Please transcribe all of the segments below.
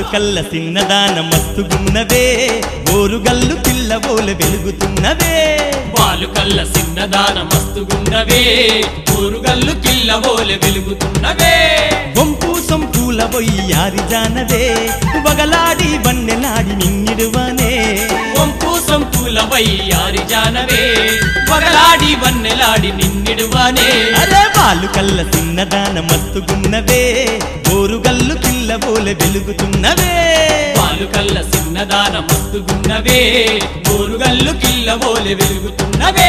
కల్ల సిన్నదాన మస్తుగున్నవే ఓరుగల్లు పిల్లబోల వెలుగుతున్నవే వాలు కల్ల సిన్నదాన మస్తుగున్నవే ఊరుగల్లు కిల్లవోలె వెలుగుతున్నవే వంపు సొంపూల బొయ్యారి జానవే వగలాడి వన్నెలాడి నిన్నిడువనే వంపు సంపూల వయ్యారి జానవే పగలాడి వన్నెలాడి నిన్నిడువానే అరే వాళ్ళు కల్ల సిన్నదాన మస్తుగున్నవే ఓరుగల్లు పిల్లబోల వెలుగుతున్నవే వాలు కల్ల సిన్నదాన మస్తుగున్నవే ఊరుగల్లు కిల్లవోలె వెలుగుతున్నవే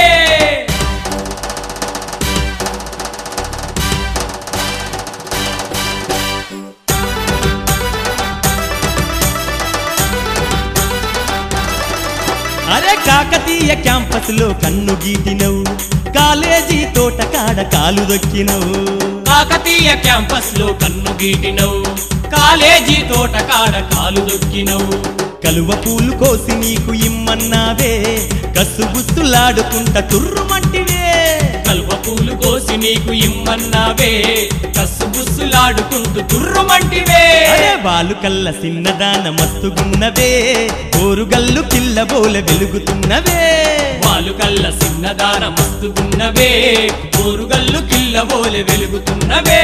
అరే కాకతీయ క్యాంపస్ లో కన్ను గీటినవు కాలేజీ తోట కాడ కాలు దొక్కినవు కాకతీయ క్యాంపస్ లో కన్ను గీటినవు కాలేజీ తోట కాడ కాలు దొక్కినవు కలువ పూలు కోసి నీకు ఇమ్మన్నావే కసుబుస్సులాడుకుంట తుర్రుమంటివే కల్వ పూలు కోసి నీకు ఇమ్మన్నావే కస్సు బుస్సులాడుకుంటూ తుర్రుమంటివే అరే వాళ్ళు కల్ల సిన్నదాన మస్తుగున్నవే ఓరుగల్లు పిల్లబోల వెలుగుతున్నవే వాలు కల్ల సిన్నదాన మస్తుగున్నవే ఊరుగల్లు కిల్లబోలె వెలుగుతున్నవే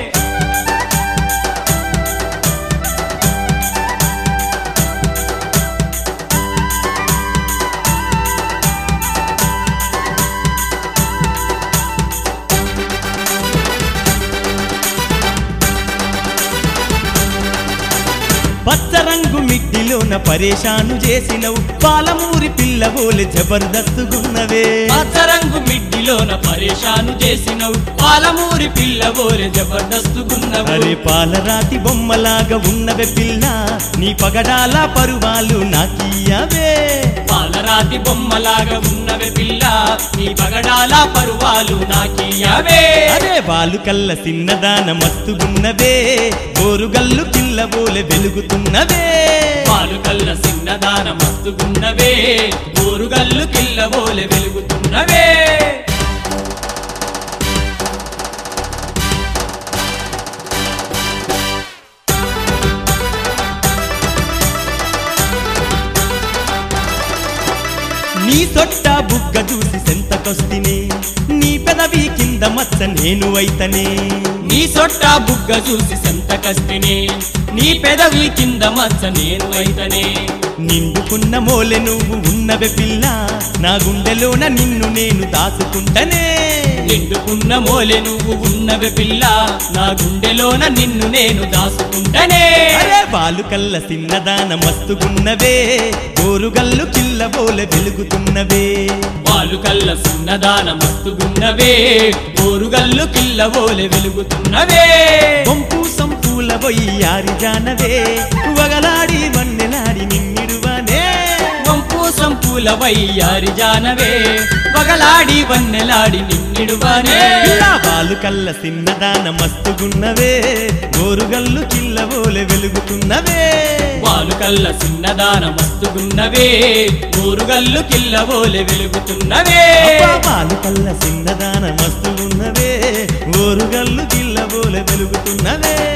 పచ్చరంగు మిడ్డిలోన పరేషాను చేసినవు పాలమూరి పిల్లబోలె జబర్దస్తుగున్నవే పచ్చరంగు మిడ్డిలోన పరేషాను చేసినవు పాలమూరి పిల్లబోలె జబర్దస్తుగున్నవు అరే పాలరాతి బొమ్మలాగా ఉన్నవే పిల్ల నీ పగడాల పరువాలు నాకియ్యవే పాలరాతి బొమ్మలాగా ఉన్నవే పిల్ల నీ పగడాల పరువాలు నాకియావే అరే వాళ్ళు కల్ల సిన్నదాన మస్తుగున్నవే గోరుగల్లు పిల్లబోలె వెలుగుతున్నవే పాలు కల్ల సిన్నదాన మస్తుగున్నవే ఊరుగల్లు కిల్లబోలె వెలుగుతున్నవే నీ తొట్ట బుగ్గ చూసి సెంతకొస్తినే నీ పెదవి కింద మచ్చ నేను అయితనే నీ సొట్ట బుగ్గ చూసి సంత కస్తిని నీ పెదవి కింద మచ్చ నేను అయితనే నిండుకున్న మోలె నువ్వు ఉన్నవే పిల్ల నా గుండెలోన నిన్ను నేను దాచుకుంటనే నిండుకున్న మోలె నువ్వు ఉన్నవే పిల్ల నా గుండెలోన నిన్ను నేను దాసుకుంటనే అరే బాలు కల్ల సిన్నదాన మస్తుగున్నవే గోరుగల్లు కిల్లబోలె వెలుగుతున్నవే వాలు కల్ల సున్నదాన మస్తుగున్నవే ఊరుగల్లు కిల్లబోలె వెలుగుతున్నవే కొంపు సంపూల బొయ్యారి జానవే వగలాడి వన్నెలాడి నిన్నిడువనే వంపు సంపూల వయ్యారి జానవే పగలాడి వన్నెలాడి నిన్నిడువానే పిల్ల బాలు కల్ల సిన్నదాన మస్తుగున్నవే గోరుగల్లు కిల్లబోలె వెలుగుతున్నవే వాలు కల్ల సిన్నదాన మస్తుగున్నవే ఊరుగల్లు కిల్లబోలె వెలుగుతున్నవే అబ్బా బాలు కల్ల సిన్నదాన మస్తుగున్నవే గోరుగల్లు కిల్లబోలె వెలుగుతున్నవే